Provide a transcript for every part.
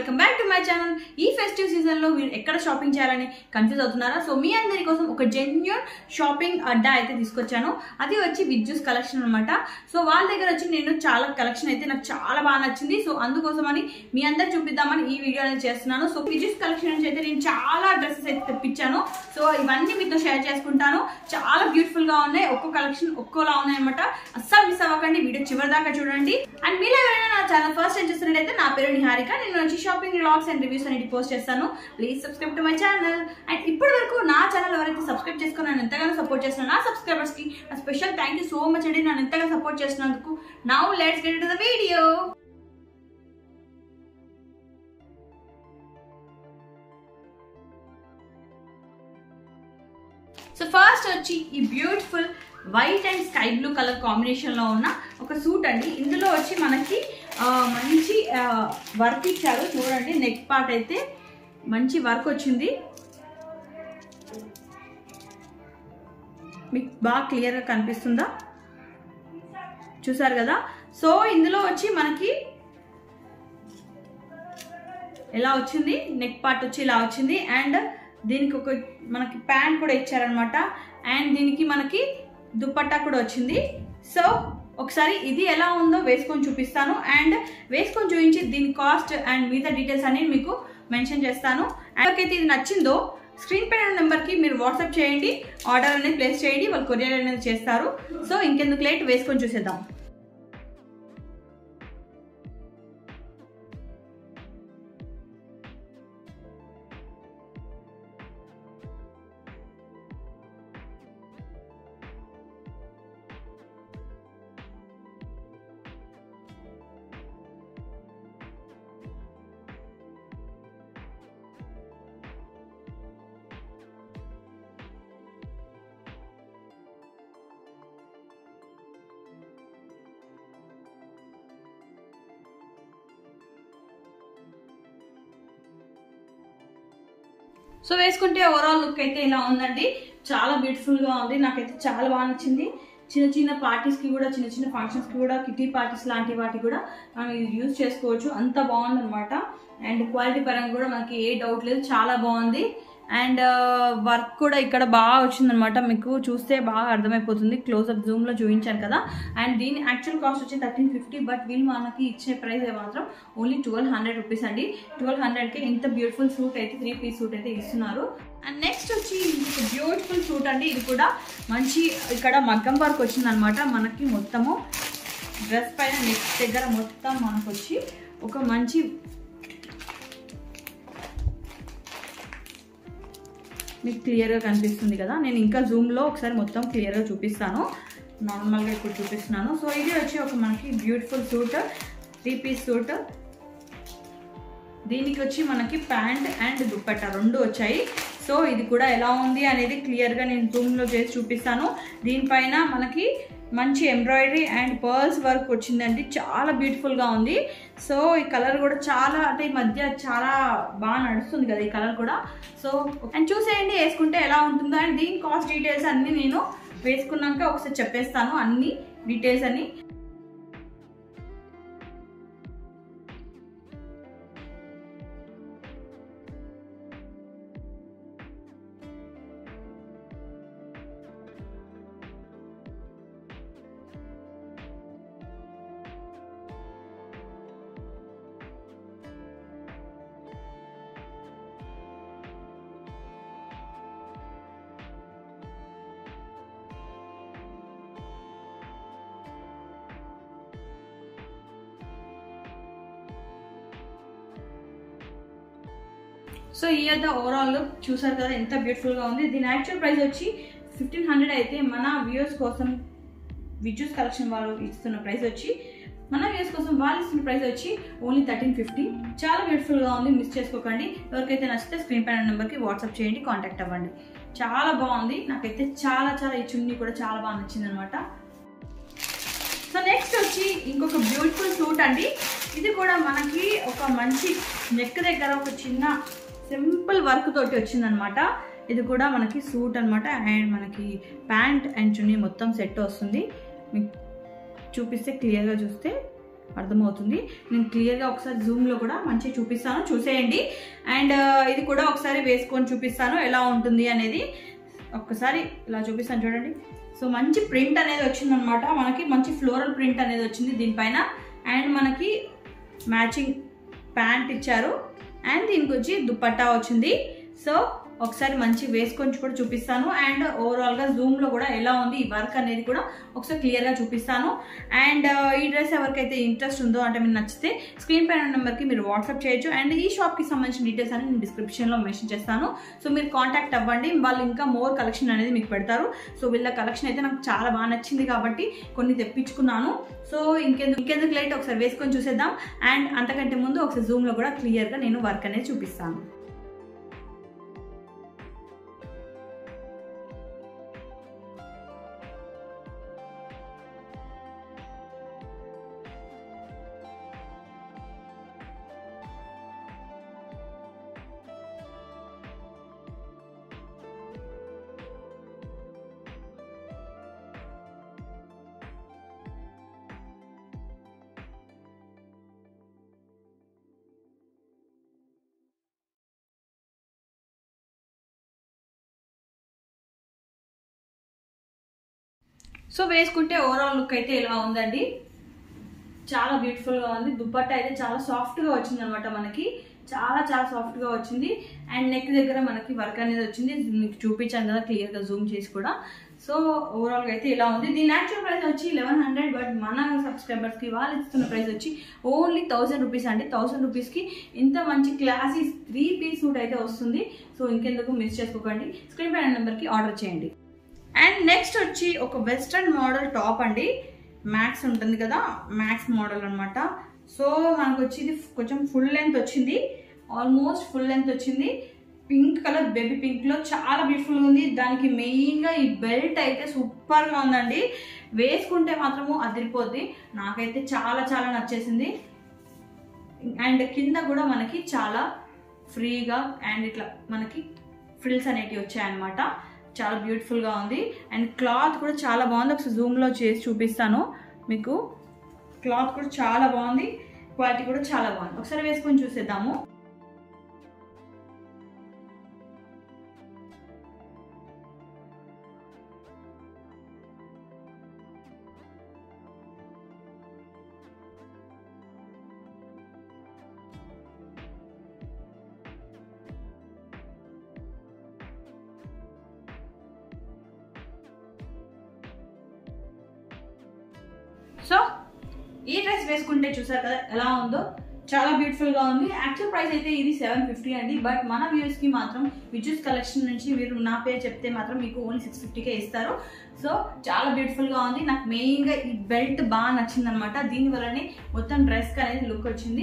welcome back to my channel ఈ festive season లో మీరు ఎక్కడ షాపింగ్ చేయాలని కన్ఫ్యూజ్ అవుతున్నారా సో మీ అందరి కోసం ఒక జెన్యున్ షాపింగ్ అడ్డా అయితే తీసుకొచ్చాను అది వచ్చి విద్యుస్ కలెక్షన్ అనమాట సో వాళ్ళ దగ్గర వచ్చి నేను చాలా కలెక్షన్ అయితే నాకు చాలా బాగా నచ్చింది సో అందుకోసమని మీ అందరు చూపిద్దామని ఈ వీడియో అనేది చేస్తున్నాను సో విద్యుస్ కలెక్షన్ నుంచి అయితే నేను చాలా డ్రెస్సెస్ అయితే తెప్పించాను సో ఇవన్నీ మీతో షేర్ చేసుకుంటాను చాలా బ్యూటిఫుల్ గా ఉన్నాయి ఒక్కో కలెక్షన్ ఒక్కోలా ఉన్నాయి అనమాట అస్సలు మిస్ అవ్వకండి వీడియో చివరి దాకా చూడండి అండ్ మీరు ఎవరైనా నా ఛానల్ ఫస్ట్ టైం చూస్తున్నట్టయితే నా పేరు నిహారిక నేను వచ్చి షాపింగ్ వ్లాగ్స్ అండ్ రివ్యూస్ అనేది పోస్ట్ చేస్తాను please subscribe to my channel and ఇప్పటి వరకు నా ఛానల్ ఎవరైతే సబ్స్క్రైబ్ చేసుకుని నన్ను ఎంతగానో సపోర్ట్ చేస్తున్నా నా సబ్స్క్రైబర్స్ కి నా special thank you so much అండి నన్ను ఎంతగా సపోర్ట్ చేసినందుకు now let's get to the video so first వచ్చి ఈ beautiful white and sky blue colour combination లో ఉన్న ఒక సూట్ అండి ఇందులో వచ్చి మనకి ఆ, మంచి వర్క్ ఇచ్చారు చూడండి నెక్ పార్ట్ అయితే మంచి వర్క్ వచ్చింది మీకు బాగా క్లియర్గా కనిపిస్తుందా చూసారు కదా సో ఇందులో వచ్చి మనకి ఎలా వచ్చింది నెక్ పార్ట్ వచ్చి ఇలా వచ్చింది అండ్ దీనికి ఒక మనకి ప్యాంట్ కూడా ఇచ్చారనమాట అండ్ దీనికి మనకి దుపట్టా కూడా వచ్చింది సో ఒకసారి ఇది ఎలా ఉందో వేసుకొని చూపిస్తాను అండ్ వేసుకొని చూపించి దీని కాస్ట్ అండ్ మిగతా డీటెయిల్స్ అన్ని మీకు మెన్షన్ చేస్తాను ఎవరికైతే ఇది నచ్చిందో స్క్రీన్ పైన నెంబర్కి మీరు వాట్సాప్ చేయండి ఆర్డర్ అనేది ప్లేస్ చేయండి వాళ్ళు కొరియర్ అనేది చేస్తారు సో ఇంకెందుకు లేట్ వేసుకొని చూసేద్దాం సో వేసుకుంటే ఓవరాల్ లుక్ అయితే ఇలా ఉందండి చాలా బ్యూటిఫుల్ గా ఉంది నాకైతే చాలా బాగా నచ్చింది చిన్న చిన్న పార్టీస్ కి కూడా చిన్న చిన్న ఫంక్షన్స్ కి కూడా కిటీ పార్టీస్ లాంటి వాటి కూడా మనం ఇది యూజ్ చేసుకోవచ్చు అంత బాగుంది అనమాట అండ్ క్వాలిటీ పరంగా కూడా మనకి ఏ డౌట్ లేదు చాలా బాగుంది అండ్ వర్క్ కూడా ఇక్కడ బాగా వచ్చిందనమాట మీకు చూస్తే బాగా అర్థమైపోతుంది క్లోజ్అప్ జూమ్ లో చూపించాను కదా అండ్ దీని యాక్చువల్ కాస్ట్ వచ్చి థర్టీన్ ఫిఫ్టీ బట్ వీళ్ళు మనకి ఇచ్చే ప్రైస్ మాత్రం ఓన్లీ ట్వెల్వ్ హండ్రెడ్ రూపీస్ అండి ట్వెల్వ్ హండ్రెడ్కి ఇంత బ్యూటిఫుల్ సూట్ అయితే త్రీ పీస్ సూట్ అయితే ఇస్తున్నారు అండ్ నెక్స్ట్ వచ్చి ఇంకొక బ్యూటిఫుల్ సూట్ అండి ఇది కూడా మంచి ఇక్కడ మగ్గం వర్క్ వచ్చిందనమాట మనకి మొత్తము డ్రెస్ పైన నెక్ దగ్గర మొత్తం మనకు వచ్చి ఒక మంచి మీకు క్లియర్గా కనిపిస్తుంది కదా నేను ఇంకా జూమ్లో ఒకసారి మొత్తం క్లియర్గా చూపిస్తాను నార్మల్గా ఇప్పుడు చూపిస్తున్నాను సో ఇది వచ్చి ఒక మనకి beautiful suit three piece suit దీనికి వచ్చి మనకి ప్యాంట్ అండ్ దుప్పట్టా రెండు వచ్చాయి సో ఇది కూడా ఎలా ఉంది అనేది క్లియర్గా నేను జూమ్లో చేసి చూపిస్తాను దీనిపైన మనకి మంచి ఎంబ్రాయిడరీ అండ్ పర్ల్స్ వర్క్ వచ్చిందండి చాలా బ్యూటిఫుల్గా ఉంది సో ఈ కలర్ కూడా చాలా అంటే ఈ మధ్య చాలా బాగా నడుస్తుంది కదా ఈ కలర్ కూడా సో అండ్ చూసేయండి వేసుకుంటే ఎలా ఉంటుందో అండ్ దీని కాస్ట్ డీటెయిల్స్ అన్నీ నేను వేసుకున్నాక ఒకసారి చెప్పేస్తాను అన్ని డీటెయిల్స్ అన్ని సో ఈ యొక్క ఓవరాల్ లుక్ చూసారు కదా ఎంత బ్యూటిఫుల్ గా ఉంది దీని యాక్చువల్ ప్రైస్ వచ్చి ఫిఫ్టీన్ హండ్రెడ్ అయితే మన వ్యూవర్స్ కోసం విజువల్స్ కలెక్షన్ వాళ్ళు ఇస్తున్న ప్రైస్ వచ్చి మన వ్యూవర్స్ కోసం వాళ్ళు ఇస్తున్న ప్రైస్ వచ్చి ఓన్లీ థర్టీన్ ఫిఫ్టీ చాలా బ్యూటిఫుల్ గా ఉంది మిస్ చేసుకోకండి ఎవరికైతే నచ్చితే స్క్రీన్ పైన నెంబర్కి వాట్సాప్ చేయండి కాంటాక్ట్ అవ్వండి చాలా బాగుంది నాకైతే చాలా చాలా ఈ చున్నీ కూడా చాలా బాగా నచ్చింది అనమాట సో నెక్స్ట్ వచ్చి ఇంకొక బ్యూటిఫుల్ సూట్ అండి ఇది కూడా మనకి ఒక మంచి నెక్ దగ్గర ఒక చిన్న సింపుల్ వర్క్ తోటి వచ్చిందనమాట ఇది కూడా మనకి సూట్ అనమాట అండ్ మనకి ప్యాంట్ అండ్ చున్నీ మొత్తం సెట్ వస్తుంది మీకు చూపిస్తే క్లియర్గా చూస్తే అర్థమవుతుంది నేను క్లియర్గా ఒకసారి జూమ్లో కూడా మంచిగా చూపిస్తాను చూసేయండి అండ్ ఇది కూడా ఒకసారి వేసుకొని చూపిస్తాను ఎలా ఉంటుంది అనేది ఒక్కసారి ఇలా చూపిస్తాను చూడండి సో మంచి ప్రింట్ అనేది వచ్చిందనమాట మనకి మంచి ఫ్లోరల్ ప్రింట్ అనేది వచ్చింది దీనిపైన అండ్ మనకి మ్యాచింగ్ ప్యాంట్ ఇచ్చారు అండ్ దీనికి వచ్చి దుపట్టా వచ్చింది సో ఒకసారి మంచి వేసుకొని కూడా చూపిస్తాను అండ్ ఓవరాల్గా జూమ్లో కూడా ఎలా ఉంది ఈ వర్క్ అనేది కూడా ఒకసారి క్లియర్గా చూపిస్తాను అండ్ ఈ డ్రెస్ ఎవరికైతే ఇంట్రెస్ట్ ఉందో అంటే మీరు నచ్చితే స్క్రీన్ పైన నెంబర్కి మీరు వాట్సాప్ చేయొచ్చు అండ్ ఈ షాప్కి సంబంధించిన డీటెయిల్స్ అనేది నేను డిస్క్రిప్షన్లో మెన్షన్ చేస్తాను సో మీరు కాంటాక్ట్ అవ్వండి వాళ్ళు ఇంకా మోర్ కలెక్షన్ అనేది మీకు పెడతారు సో వీళ్ళ కలెక్షన్ అయితే నాకు చాలా బాగా నచ్చింది కాబట్టి కొన్ని తెప్పించుకున్నాను సో ఇంకెందుకు ఇంకెందుకు లేట్ ఒకసారి వేసుకొని చూసేద్దాం అండ్ అంతకంటే ముందు ఒకసారి జూమ్లో కూడా క్లియర్గా నేను వర్క్ అనేది చూపిస్తాను సో వేసుకుంటే ఓవరాల్ లుక్ అయితే ఇలా ఉందండి చాలా బ్యూటిఫుల్గా ఉంది దుప్పట్ట అయితే చాలా సాఫ్ట్గా వచ్చింది అనమాట మనకి చాలా చాలా సాఫ్ట్గా వచ్చింది అండ్ నెక్ దగ్గర మనకి వర్క్ అనేది వచ్చింది మీకు చూపించాను కదా క్లియర్గా జూమ్ చేసి కూడా సో ఓవరాల్గా అయితే ఇలా ఉంది దీని యాక్చువల్ ప్రైస్ వచ్చి లెవెన్ హండ్రెడ్ బట్ మన సబ్స్క్రైబర్స్కి వాళ్ళు ఇస్తున్న ప్రైస్ వచ్చి ఓన్లీ థౌసండ్ రూపీస్ అండి థౌసండ్ రూపీస్కి ఇంత మంచి క్లాసీ త్రీ పీస్ సూట్ అయితే వస్తుంది సో ఇంకెందుకు మిస్ చేసుకోకండి స్క్రీన్ పైన నెంబర్కి ఆర్డర్ చేయండి అండ్ నెక్స్ట్ వచ్చి ఒక వెస్ట్రన్ మోడల్ టాప్ అండి మ్యాక్స్ ఉంటుంది కదా మ్యాక్స్ మోడల్ అనమాట సో మనకు వచ్చి ఇది కొంచెం ఫుల్ లెంత్ వచ్చింది ఆల్మోస్ట్ ఫుల్ లెంత్ వచ్చింది పింక్ కలర్ బేబీ పింక్లో చాలా బ్యూటిఫుల్గా ఉంది దానికి మెయిన్గా ఈ బెల్ట్ అయితే సూపర్గా ఉందండి వేసుకుంటే మాత్రము అదిరిపోద్ది నాకైతే చాలా చాలా నచ్చేసింది అండ్ కింద కూడా మనకి చాలా ఫ్రీగా అండ్ ఇట్లా మనకి ఫ్రిల్స్ అనేటివి వచ్చాయన్నమాట చాలా బ్యూటిఫుల్గా ఉంది అండ్ క్లాత్ కూడా చాలా బాగుంది ఒకసారి జూమ్లో చేసి చూపిస్తాను మీకు క్లాత్ కూడా చాలా బాగుంది క్వాలిటీ కూడా చాలా బాగుంది ఒకసారి వేసుకొని చూసేద్దాము సో ఈ డ్రెస్ వేసుకుంటే చూసారు కదా ఎలా ఉందో చాలా బ్యూటిఫుల్ గా ఉంది యాక్చువల్ ప్రైస్ అయితే ఇది సెవెన్ ఫిఫ్టీ అండి బట్ మన వ్యూస్ కి మాత్రం విజుస్ కలెక్షన్ నుంచి మీరు నా పేరు చెప్తే మాత్రం మీకు ఓన్లీ సిక్స్ ఫిఫ్టీకే ఇస్తారు సో చాలా బ్యూటిఫుల్ గా ఉంది నాకు మెయిన్ గా ఈ బెల్ట్ బాగా నచ్చింది అనమాట దీని వల్లనే మొత్తం డ్రెస్ అనేది లుక్ వచ్చింది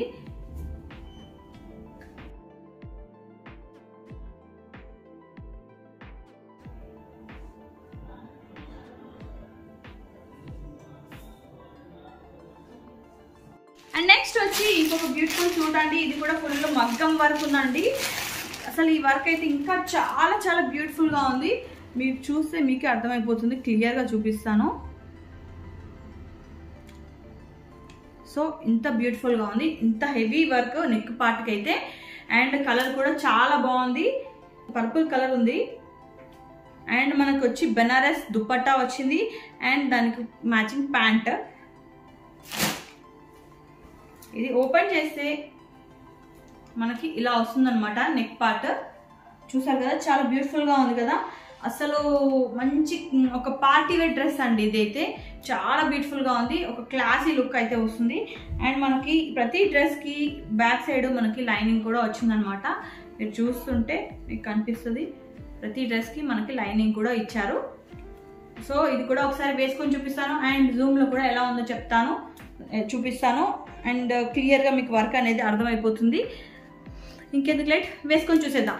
అండ్ నెక్స్ట్ వచ్చి ఇంకొక బ్యూటిఫుల్ సూట్ అండి ఇది కూడా ఫుల్ మగ్గం వర్క్ ఉందండి అసలు ఈ వర్క్ అయితే ఇంకా చాలా చాలా బ్యూటిఫుల్గా ఉంది మీరు చూస్తే మీకే అర్థమైపోతుంది క్లియర్గా చూపిస్తాను సో ఇంత బ్యూటిఫుల్గా ఉంది ఇంత హెవీ వర్క్ నెక్ పార్ట్కి అయితే అండ్ కలర్ కూడా చాలా బాగుంది పర్పుల్ కలర్ ఉంది అండ్ మనకు వచ్చి బెనారస్ దుపట్టా వచ్చింది అండ్ దానికి మ్యాచింగ్ ప్యాంట్ ఇది ఓపెన్ చేస్తే మనకి ఇలా వస్తుందన్నమాట నెక్ పార్ట్ చూసారు కదా చాలా బ్యూటిఫుల్గా ఉంది కదా అసలు మంచి ఒక పార్టీ వేర్ డ్రెస్ అండి ఇదైతే చాలా బ్యూటిఫుల్గా ఉంది ఒక క్లాసీ లుక్ అయితే వస్తుంది అండ్ మనకి ప్రతి డ్రెస్కి బ్యాక్ సైడ్ మనకి లైనింగ్ కూడా వచ్చిందనమాట మీరు చూస్తుంటే మీకు కనిపిస్తుంది ప్రతి డ్రెస్కి మనకి లైనింగ్ కూడా ఇచ్చారు సో ఇది కూడా ఒకసారి వేసుకొని చూపిస్తాను అండ్ జూమ్లో కూడా ఎలా ఉందో చెప్తాను చూపిస్తాను అండ్ క్లియర్గా మీకు వర్క్ అనేది అర్థమైపోతుంది ఇంకెందుకు లేట్ వేసుకొని చూసేద్దాం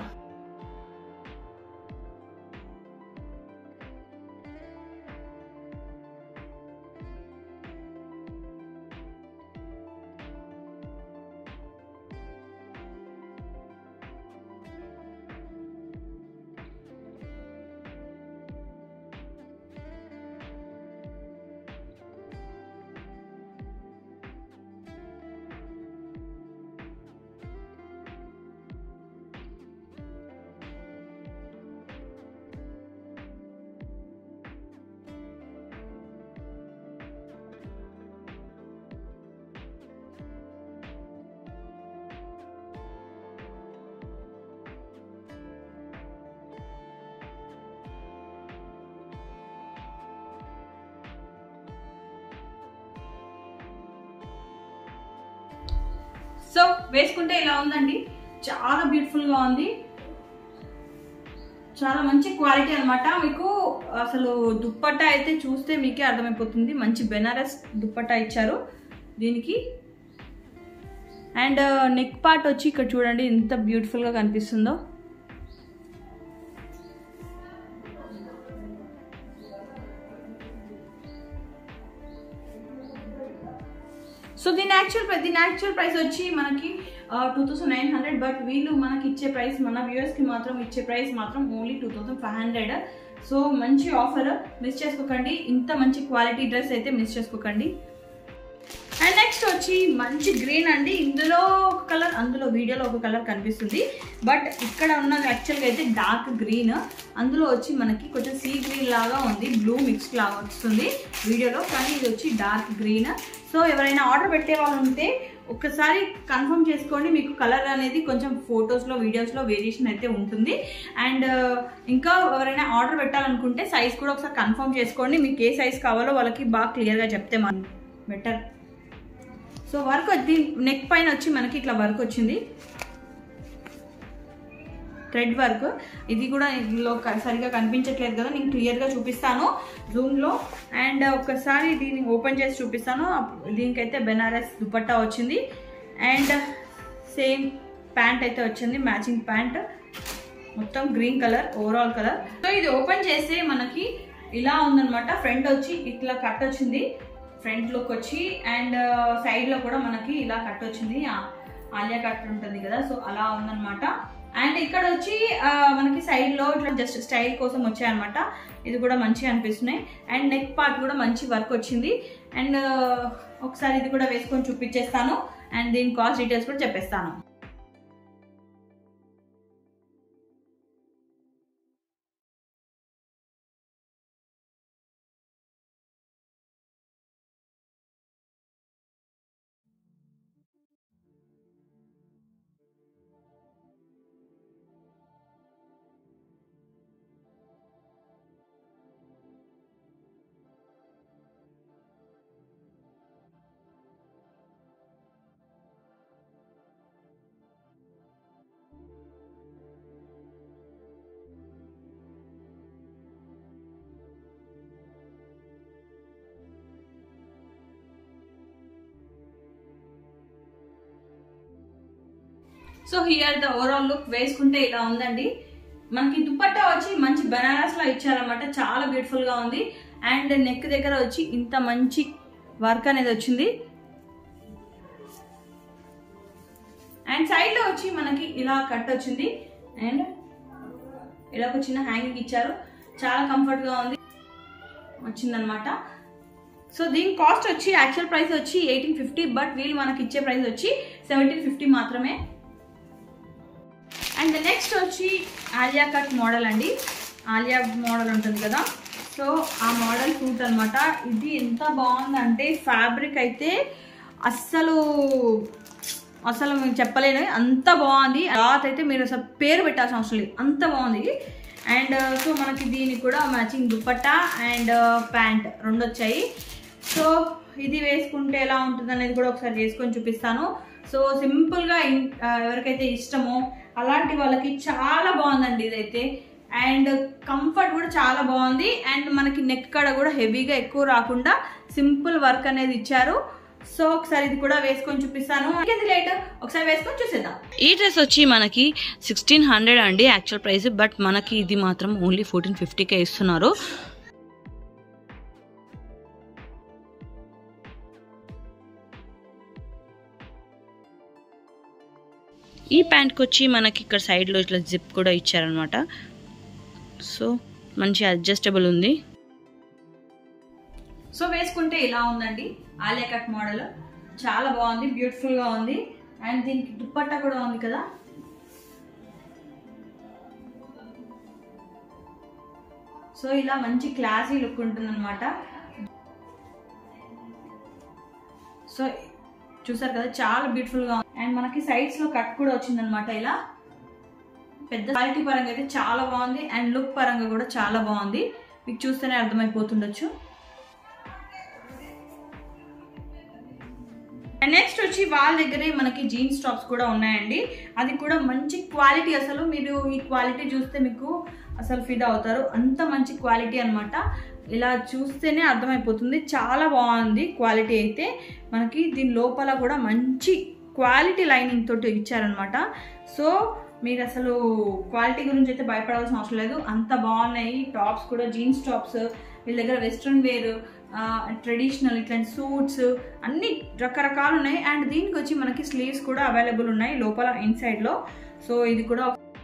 సో వేసుకుంటే ఇలా ఉందండి చాలా బ్యూటిఫుల్ గా ఉంది చాలా మంచి క్వాలిటీ అన్నమాట మీకు అసలు దుప్పట్టా అయితే చూస్తే మీకే అర్థమైపోతుంది మంచి బెనారస్ దుప్పట్టా ఇచ్చారు దీనికి అండ్ నెక్ పార్ట్ వచ్చి ఇక్కడ చూడండి ఎంత బ్యూటిఫుల్ గా కనిపిస్తుందో సో దీని యాక్చువల్ దీని యాక్చువల్ ప్రైస్ వచ్చి మనకి two thousand nine hundred but వీళ్ళు మనకి ఇచ్చే ప్రైస్ మన వ్యూవర్స్కి మాత్రం ఇచ్చే ప్రైస్ మాత్రం only two thousand five hundred so మంచి ఆఫర్ మిస్ చేసుకోకండి ఇంత మంచి క్వాలిటీ డ్రెస్ అయితే మిస్ చేసుకోకండి అండ్ నెక్స్ట్ వచ్చి మంచి గ్రీన్ అండి ఇందులో ఒక కలర్ అందులో వీడియోలో ఒక కలర్ కనిపిస్తుంది బట్ ఇక్కడ ఉన్నది యాక్చువల్గా అయితే డార్క్ గ్రీన్ అందులో వచ్చి మనకి కొంచెం సీ గ్రీన్ లాగా ఉంది బ్లూ మిక్స్ లాగా వస్తుంది వీడియోలో కానీ ఇది వచ్చి డార్క్ గ్రీన్ సో ఎవరైనా ఆర్డర్ పెట్టే వాళ్ళు ఉంటే ఒక్కసారి కన్ఫర్మ్ చేసుకోండి మీకు కలర్ అనేది కొంచెం ఫొటోస్లో వీడియోస్లో వేరియేషన్ అయితే ఉంటుంది అండ్ ఇంకా ఎవరైనా ఆర్డర్ పెట్టాలనుకుంటే సైజ్ కూడా ఒకసారి కన్ఫర్మ్ చేసుకోండి మీకు ఏ సైజ్ కావాలో వాళ్ళకి బాగా క్లియర్గా చెప్తే మన బెటర్ సో వర్క్ వచ్చి నెక్ పైన వచ్చి మనకి ఇట్లా వర్క్ వచ్చింది థ్రెడ్ వర్క్ ఇది కూడా ఇందులో క- సరిగా కనిపించట్లేదు కదా నేను క్లియర్గా చూపిస్తాను జూమ్లో అండ్ ఒకసారి దీన్ని ఓపెన్ చేసి చూపిస్తాను అప్- దీనికైతే బెనారస్ దుపట్టా వచ్చింది అండ్ సేమ్ ప్యాంట్ అయితే వచ్చింది మ్యాచింగ్ ప్యాంట్ మొత్తం green colour overall colour so ఇది ఓపెన్ చేస్తే మనకి ఇలా ఉందన్నమాట ఫ్రంట్ వచ్చి ఇట్లా కట్ వచ్చింది ఫ్రంట్ లుక్ వచ్చి అండ్ సైడ్ లో కూడా మనకి ఇలా కట్ వచ్చింది ఆ, ఆలియా కట్ ఉంటుంది కదా సో అలా ఉందన్నమాట అండ్ ఇక్కడ వచ్చి ఆ, మనకి సైడ్ లో ఇట్లా జస్ట్ స్టైల్ కోసం వచ్చాయన్నమాట ఇది కూడా మంచిగా అనిపిస్తున్నాయి అండ్ నెక్ పార్ట్ కూడా మంచి వర్క్ వచ్చింది అండ్ ఒకసారి ఇది కూడా వేసుకొని చూపించేస్తాను అండ్ దీని కాస్ట్ డీటెయిల్స్ కూడా చెప్పేస్తాను so here the overall look వేసుకుంటే ఇలా ఉందండి మనకి దుపట్టా వచ్చి మంచి బనారస్ లా ఇచ్చారనమాట చాలా బ్యూటిఫుల్ గా ఉంది అండ్ నెక్ దగ్గర వచ్చి ఇంత మంచి వర్క్ అనేది వచ్చింది అండ్ సైడ్ లో వచ్చి మనకి ఇలా కట్ వచ్చింది అండ్ ఇలా ఒక చిన్న హ్యాంగింగ్ ఇచ్చారు చాలా కంఫర్ట్ గా ఉంది వచ్చిందనమాట సో దీని కాస్ట్ వచ్చి యాక్చువల్ ప్రైస్ వచ్చి ఎయిటీన్ ఫిఫ్టీ బట్ వీళ్ళు మనకి ఇచ్చే ప్రైస్ వచ్చి సెవెంటీన్ ఫిఫ్టీ మాత్రమే అండ్ నెక్స్ట్ వచ్చి ఆలియా కట్ మోడల్ అండి ఆలియా మోడల్ ఉంటుంది కదా సో ఆ మోడల్ సూట్ అన్నమాట ఇది ఎంత బాగుందంటే ఫ్యాబ్రిక్ అయితే అస్సలు అసలు మేము చెప్పలేను అంత బాగుంది క్లాత్ అయితే మీరు అసలు పేరు పెట్టాల్సిన అవసరం లేదు అంత బాగుంది అండ్ సో మనకి దీనికి కూడా మ్యాచింగ్ దుపట్టా అండ్ ప్యాంట్ రెండు వచ్చాయి సో ఇది వేసుకుంటే ఎలా ఉంటుంది అనేది కూడా ఒకసారి వేసుకొని చూపిస్తాను సో సింపుల్గా ఇన్- ఆ, ఎవరికైతే ఇష్టమో అలాంటి వాళ్ళకి చాలా బాగుందండి ఇదైతే అండ్ కంఫర్ట్ కూడా చాలా బాగుంది అండ్ మనకి నెక్ కాడ కూడా హెవీగా ఎక్కువ రాకుండా సింపుల్ వర్క్ అనేది ఇచ్చారు సో ఒకసారి ఇది కూడా వేసుకొని చూపిస్తాను ఇంకేంది లేట్ ఒకసారి వేసుకొని చూసేద్దాం ఈ డ్రెస్ వచ్చి మనకి సిక్స్టీన్ హండ్రెడ్ అండి యాక్చువల్ ప్రైస్ బట్ మనకి ఇది మాత్రం ఓన్లీ ఫోర్టీన్ ఫిఫ్టీకే ఇస్తున్నారు ఈ ప్యాంట్కి వచ్చి మనకి ఇక్కడ సైడ్లో ఇట్లా జిప్ కూడా ఇచ్చారనమాట సో మంచి అడ్జస్టబుల్ ఉంది సో వేసుకుంటే ఇలా ఉందండి ఆలియా కట్ మోడల్ చాలా బాగుంది బ్యూటిఫుల్ గా ఉంది అండ్ దీనికి దుప్పట్టా కూడా ఉంది కదా సో ఇలా మంచి క్లాసీ లుక్ ఉంటుంది అనమాట సో చూసారు కదా చాలా బ్యూటిఫుల్ గా ఉంది అండ్ మనకి సైడ్స్ లో కట్ కూడా వచ్చిందనమాట ఇలా పెద్ద క్వాలిటీ పరంగా అయితే చాలా బాగుంది అండ్ లుక్ పరంగా కూడా చాలా బాగుంది మీకు చూస్తేనే అర్థమైపోతుండొచ్చు అండ్ నెక్స్ట్ వచ్చి వాళ్ళ దగ్గరే మనకి జీన్స్ టాప్స్ కూడా ఉన్నాయండి అది కూడా మంచి క్వాలిటీ అసలు మీరు ఈ క్వాలిటీ చూస్తే మీకు అసలు ఫిదా అవుతారు అంత మంచి క్వాలిటీ అన్నమాట ఇలా చూస్తేనే అర్థమైపోతుంది చాలా బాగుంది క్వాలిటీ అయితే మనకి దీని లోపల కూడా మంచి క్వాలిటీ లైనింగ్ తోటి ఇచ్చారనమాట సో మీరు అసలు క్వాలిటీ గురించి అయితే భయపడాల్సిన అవసరం లేదు అంత బాగున్నాయి టాప్స్ కూడా జీన్స్ టాప్స్ వీళ్ళ దగ్గర వెస్ట్రన్ వేర్ ట్రెడిషనల్ ఇట్లాంటి సూట్స్ అన్ని రకరకాలు ఉన్నాయి అండ్ దీనికి వచ్చి మనకి స్లీవ్స్ కూడా అవైలబుల్ ఉన్నాయి లోపల ఇన్సైడ్ లో సో ఇది కూడా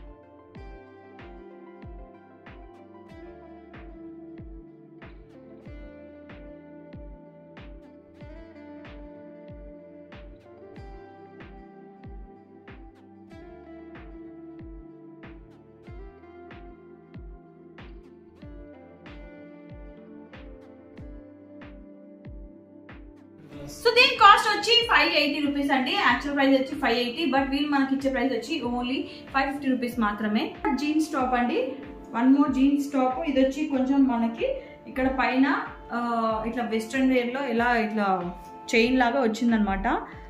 సో దీని కాస్ట్ వచ్చి ఫైవ్ ఎయిటీ రూపీస్ అండి యాక్చువల్ ప్రైస్ వచ్చి ఫైవ్ ఎయిటీ బట్ వీళ్ళు మనకి ఇచ్చే ప్రైస్ వచ్చి ఓన్లీ ఫైవ్ ఫిఫ్టీ రూపీస్ మాత్రమే జీన్స్ టాప్ అండి వన్ మోర్ జీన్స్ టాప్ ఇది వచ్చి కొంచెం మనకి ఇక్కడ పైన ఆ, ఇట్లా వెస్ట్రన్ వేర్ లో ఇలా ఇట్లా చైన్ లాగా వచ్చిందనమాట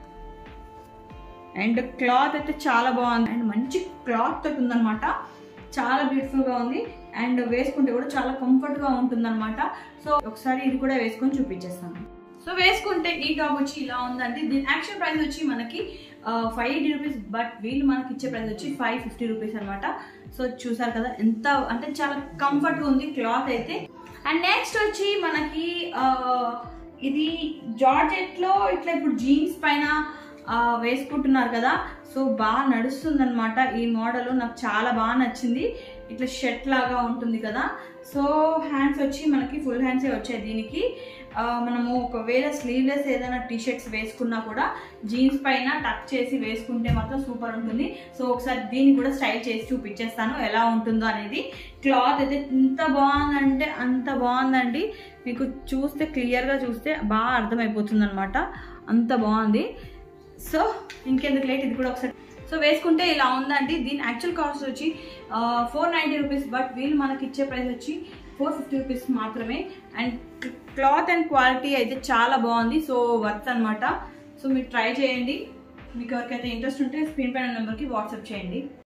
అండ్ క్లాత్ అయితే చాలా బాగుంది అండ్ మంచి క్లాత్ తోటి ఉందన్నమాట చాలా బ్యూటిఫుల్ గా ఉంది అండ్ వేసుకుంటే కూడా చాలా కంఫర్ట్ గా ఉంటుంది అనమాట సో ఒకసారి ఇది కూడా వేసుకొని చూపించేస్తాను సో వేసుకుంటే ఈ టాప్ వచ్చి ఇలా ఉందండి దీని యాక్చువల్ ప్రైస్ వచ్చి మనకి ఫైవ్ ఎయిటీ రూపీస్ బట్ వీళ్ళు మనకి ఇచ్చే ప్రైస్ వచ్చి ఫైవ్ ఫిఫ్టీ రూపీస్ అనమాట సో చూసారు కదా ఎంత అంటే చాలా కంఫర్ట్ గా ఉంది క్లాత్ అయితే అండ్ నెక్స్ట్ వచ్చి మనకి ఆ, ఇది జార్జెట్ లో ఇట్లా ఇప్పుడు జీన్స్ పైన ఆ, వేసుకుంటున్నారు కదా సో బాగా నడుస్తుంది అనమాట ఈ మోడల్ నాకు చాలా బాగా నచ్చింది ఇట్లా షర్ట్ లాగా ఉంటుంది కదా సో హ్యాండ్స్ వచ్చి మనకి ఫుల్ హ్యాండ్సే వచ్చాయి దీనికి ఆ, మనము ఒకవేళ స్లీవ్లెస్ ఏదైనా టీ షర్ట్స్ వేసుకున్నా కూడా జీన్స్ పైన టక్ చేసి వేసుకుంటే మాత్రం సూపర్ ఉంటుంది సో ఒకసారి దీన్ని కూడా స్టైల్ చేసి చూపించేస్తాను ఎలా ఉంటుందో అనేది క్లాత్ అయితే ఎంత బాగుందంటే అంత బాగుందండి మీకు చూస్తే క్లియర్గా చూస్తే బాగా అర్థమైపోతుంది అనమాట అంత బాగుంది సో ఇంకెందుకు లేట్ ఇది కూడా ఒకసారి సో వేసుకుంటే ఇలా ఉందండి దీని యాక్చువల్ కాస్ట్ వచ్చి ఫోర్ నైంటీ రూపీస్ బట్ వీళ్ళు మనకి ఇచ్చే ప్రైస్ వచ్చి ఫోర్ ఫిఫ్టీ రూపీస్ మాత్రమే అండ్ క్లాత్ అండ్ క్వాలిటీ అయితే చాలా బాగుంది సో వర్త్ అనమాట సో మీరు ట్రై చేయండి మీకు ఎవరికైతే ఇంట్రెస్ట్ ఉంటే స్క్రీన్ పైన నెంబర్కి వాట్సాప్ చేయండి